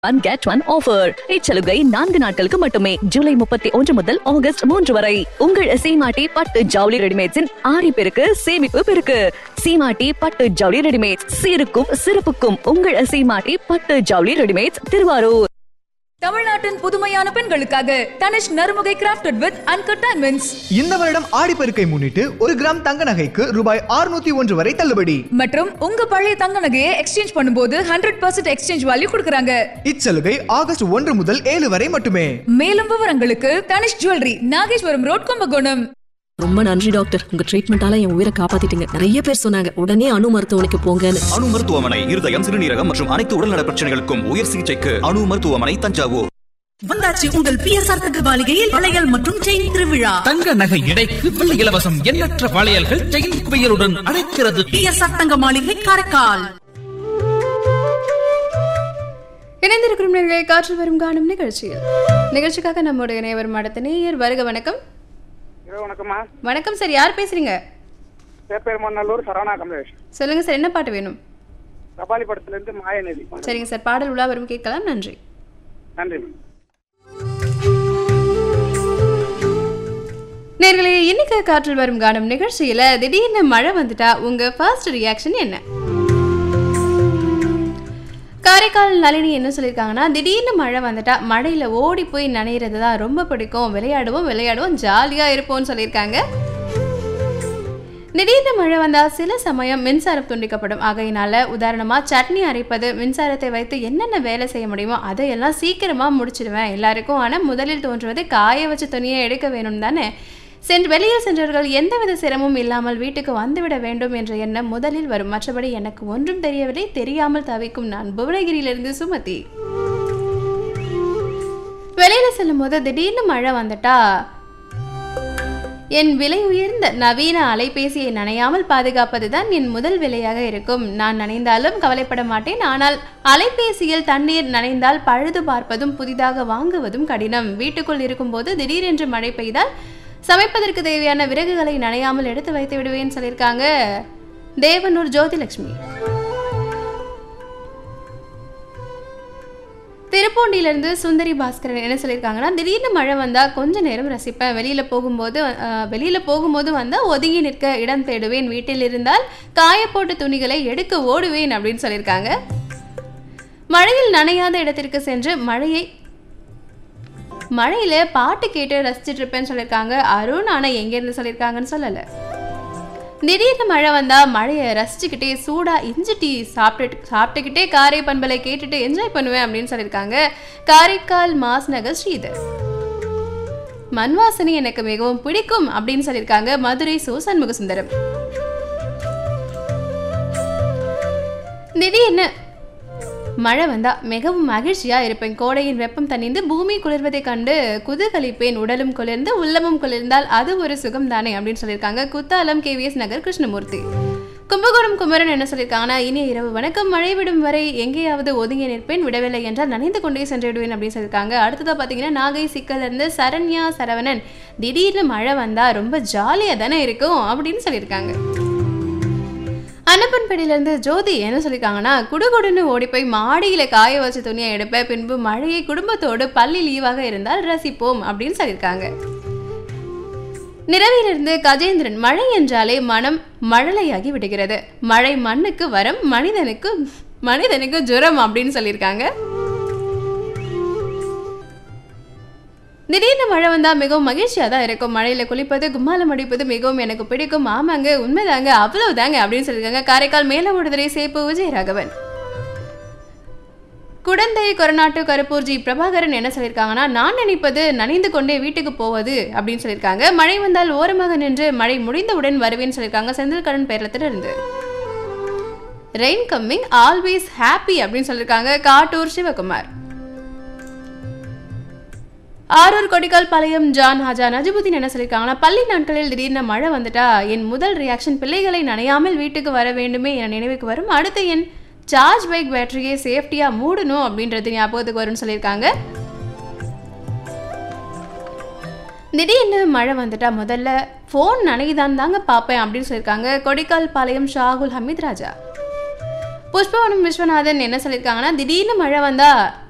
one get one offer இச்சலுகை நான்கு நாட்களுக்கு மட்டுமே ஜூலை முப்பத்தி ஒன்று முதல் ஆகஸ்ட் மூன்று வரை உங்கள் சீமாட்டி பட்டு ஜவுளி ரெடிமேட்ஸின் ஆரி பெருக்கு சேமிப்பு பெருக்கு சீமாட்டி பட்டு ஜவுளி ரெடிமேட்ஸ் சீருக்கும் சிறப்புக்கும் உங்கள் சீமாட்டி பட்டு ஜவுளி ரெடிமேட்ஸ் திருவாரூர் தமிழ்நாட்டின் புதுமையான பெண்களுக்காக Tanishq Narumugai crafted with uncut diamonds இந்த வருடம் ஆடிப்பெருக்கை முன்னிட்டு ஒரு கிராம் தங்க நகைக்கு ரூபாய் 601 ஒன்று வரை தள்ளுபடி மற்றும் உங்க பழைய தங்க நகையை எக்ஸ்சேஞ்ச் பண்ணும்போது ஹண்ட்ரட் பர்சன்ட் எக்ஸ்சேஞ்ச் வேல்யூ கொடுக்கறாங்க இச்சலுகை ஆகஸ்ட் ஒன்று முதல் ஏழு வரை மட்டுமே மேலும் விவரங்களுக்கு தனிஷ் ஜுவல்லரி நாகேஸ்வரம் ரோட் கும்பகோணம் ரொம்ப நன்றி டாக்டர் உங்க ட்ரீட்மெண்டால என் உயிரை காப்பாத்திட்டீங்க நிறைய பேர் சொன்னாங்க உடனே அணு மருத்துவமனைக்கு போங்கன்னு அணு மருத்துவமனை இருதயம் சிறுநீரகம் மற்றும் அனைத்து உடல்நல பிரச்சனைகளுக்கும் உயர் சிகிச்சைக்கு அணு மருத்துவமனை தஞ்சாவூர் வந்தாச்சு உங்கள் பிஎஸ்ஆர் தங்க மாளிகையில் வளையல் மற்றும் செயின் திருவிழா தங்க நகை எடைக்கு வெள்ளி இலவசம் எண்ணற்ற வளையல்கள் செயின் குவியலுடன் அழைக்கிறது பிஎஸ்ஆர் தங்க மாளிகை காரைக்கால் இணைந்திருக்கும் நேர்களை காற்றில் வரும் காணும் நிகழ்ச்சியில் நிகழ்ச்சிக்காக நம்முடைய நேவர் மடத்த நேயர் வருக வணக்கம் இரவு வணக்கம்மா வணக்கம் சார் யார் பேசுறீங்க சேப்பெருமநல்லூர் சரவணா கமலேஷ் சொல்லுங்க சார் என்ன பாட்டு வேணும் கபாலி படத்துலேருந்து மாயநதி சரிங்க சார் பாடல் உலா வரும் கேட்கலாம் நன்றி நன்றி மேம் நேர்களே இன்னைக்கு காற்றில் வரும் காணும் நிகழ்ச்சியில திடீர்னு மழை வந்துட்டா உங்க ஃபர்ஸ்ட் ரியாக்ஷன் என்ன காரைக்கால் நளினி என்ன சொல்லியிருக்காங்கன்னா திடீர்னு மழை வந்துட்டா மழையில ஓடி போய் நனையிறது தான் ரொம்ப பிடிக்கும் விளையாடுவோம் விளையாடுவோம் ஜாலியா இருப்போம்னு சொல்லியிருக்காங்க திடீர்னு மழை வந்தால் சில சமயம் மின்சாரம் துண்டிக்கப்படும் ஆகையினால உதாரணமாக சட்னி அரைப்பது மின்சாரத்தை வைத்து என்னென்ன வேலை செய்ய முடியுமோ அதையெல்லாம் சீக்கிரமாக முடிச்சிடுவேன் எல்லாருக்கும் ஆனால் முதலில் தோன்றுவது காய வச்ச துணியை எடுக்க வேணும் தானே சென்று வெளியில் சென்றவர்கள் எந்தவித சிரமமும் இல்லாமல் வீட்டுக்கு வந்துவிட வேண்டும் என்ற எண்ணம் முதலில் வரும் மற்றபடி எனக்கு ஒன்றும் தெரியவில்லை தெரியாமல் தவிக்கும் நான் புவனகிரியிலிருந்து சுமதி வெளியில செல்லும் போது திடீர்னு மழை வந்துட்டா என் விலை உயர்ந்த நவீன அலைபேசியை நனையாமல் பாதுகாப்பது தான் என் முதல் விலையாக இருக்கும் நான் நனைந்தாலும் கவலைப்பட மாட்டேன் ஆனால் அலைபேசியில் தண்ணீர் நனைந்தால் பழுது பார்ப்பதும் புதிதாக வாங்குவதும் கடினம் வீட்டுக்குள் இருக்கும்போது திடீரென்று மழை பெய்தால் சமைப்பதற்கு தேவையான விறகுகளை நனையாமல் எடுத்து வைத்து விடுவேன்னு சொல்லியிருக்காங்க தேவனூர் ஜோதிலட்சுமி திருப்பூண்டியிலேருந்து சுந்தரி பாஸ்கரன் என்ன சொல்லியிருக்காங்கன்னா திடீர்னு மழை வந்தால் கொஞ்ச நேரம் ரசிப்பேன் வெளியில் போகும்போது வெளியில் போகும்போது வந்தால் ஒதுங்கி நிற்க இடம் தேடுவேன் வீட்டில் இருந்தால் காயப்போட்ட துணிகளை எடுக்க ஓடுவேன் அப்படின்னு சொல்லியிருக்காங்க மழையில் நனையாத இடத்திற்கு சென்று மழையை மழையில பாட்டு கேட்டு ரசிச்சிட்டு இருப்பேன்னு சொல்லியிருக்காங்க அருண் ஆனால் எங்கேருந்து சொல்லியிருக்காங்கன்னு சொல்லலை திடீர்னு மழை வந்தா மழையை ரசிச்சுக்கிட்டே சூடா இஞ்சி டீ சாப்பிட்டு சாப்பிட்டுக்கிட்டே காரை பண்பலை கேட்டுட்டு என்ஜாய் பண்ணுவேன் அப்படின்னு சொல்லியிருக்காங்க காரைக்கால் மாஸ் நகர் ஸ்ரீதர் மண்வாசனை எனக்கு மிகவும் பிடிக்கும் அப்படின்னு சொல்லியிருக்காங்க மதுரை சோ சண்முகசுந்தரம் திடீர்னு மழை வந்தா மிகவும் மகிழ்ச்சியா இருப்பேன் கோடையின் வெப்பம் தணிந்து பூமி குளிர்வதை கண்டு குதூகலிப்பேன் உடலும் குளிர்ந்து உள்ளமும் குளிர்ந்தால் அது ஒரு சுகம் தானே அப்படின்னு சொல்லியிருக்காங்க குத்தாலம் கேவிஎஸ் நகர் கிருஷ்ணமூர்த்தி கும்பகோணம் குமரன் என்ன சொல்லியிருக்காங்கன்னா இனிய இரவு வணக்கம் மழை விடும் வரை எங்கேயாவது ஒதுங்கி நிற்பேன் விடவில்லை என்றால் நனைந்து கொண்டே சென்று விடுவேன் அப்படின்னு சொல்லியிருக்காங்க அடுத்ததாக பார்த்தீங்கன்னா நாகை சிக்கல்ல இருந்து சரண்யா சரவணன் திடீர்னு மழை வந்தா ரொம்ப ஜாலியாக தானே இருக்கும் அப்படின்னு சொல்லியிருக்காங்க அன்னப்பன்படியிலேருந்து ஜோதி என்ன சொல்லியிருக்காங்கன்னா குடுகுடுன்னு ஓடி போய் மாடியில் காய வச்ச துணியை எடுப்பேன் பின்பு மழையை குடும்பத்தோடு பள்ளி லீவாக இருந்தால் ரசிப்போம் அப்படின்னு சொல்லியிருக்காங்க நிறவிலிருந்து கஜேந்திரன் மழை என்றாலே மனம் மழலையாகி விடுகிறது மழை மண்ணுக்கு வரம் மனிதனுக்கு மனிதனுக்கு ஜுரம் அப்படின்னு சொல்லியிருக்காங்க திடீர்னு மழை வந்தால் மிகவும் மகிழ்ச்சியாக தான் இருக்கும் மழையில் குளிப்பது கும்மாலம் அடிப்பது மிகவும் எனக்கு பிடிக்கும் ஆமாங்க உண்மைதாங்க அவ்வளவுதாங்க அப்படின்னு சொல்லியிருக்காங்க காரைக்கால் மேல விடுதலை சேப்பு விஜயராகவன் குடந்தை கொரநாட்டு கருப்பூர் ஜி பிரபாகரன் என்ன சொல்லியிருக்காங்கன்னா நான் நினைப்பது நனைந்து கொண்டே வீட்டுக்கு போவது அப்படின்னு சொல்லியிருக்காங்க மழை வந்தால் ஓரமாக நின்று மழை முடிந்தவுடன் வருவேன்னு சொல்லியிருக்காங்க செந்தில்கடன் பேரளத்தில் இருந்து ரெயின் கம்மிங் ஆல்வேஸ் ஹாப்பி அப்படின்னு சொல்லியிருக்காங்க காட்டூர் சிவகுமார் ஆரூர் கொடிக்கால் பாளையம் ஜான் ஹாஜா நஜிபுதீன் என்ன சொல்லியிருக்காங்கன்னா பள்ளி நாட்களில் திடீர்னு மழை வந்துட்டா என் முதல் ரியாக்ஷன் பிள்ளைகளை நனையாமல் வீட்டுக்கு வர வேண்டுமே என நினைவுக்கு வரும் அடுத்து என் சார்ஜ் பைக் பேட்டரியை சேஃப்டியாக மூடணும் அப்படின்றது ஞாபகத்துக்கு வரும்னு சொல்லியிருக்காங்க திடீர்னு மழை வந்துட்டா முதல்ல ஃபோன் நனைதான் தாங்க பார்ப்பேன் அப்படின்னு சொல்லியிருக்காங்க கொடிக்கால் பாளையம் ஷாகுல் ஹமீத் ராஜா புஷ்பவனம் விஸ்வநாதன் என்ன சொல்லியிருக்காங்கன்னா திடீர்னு மழை வந்தா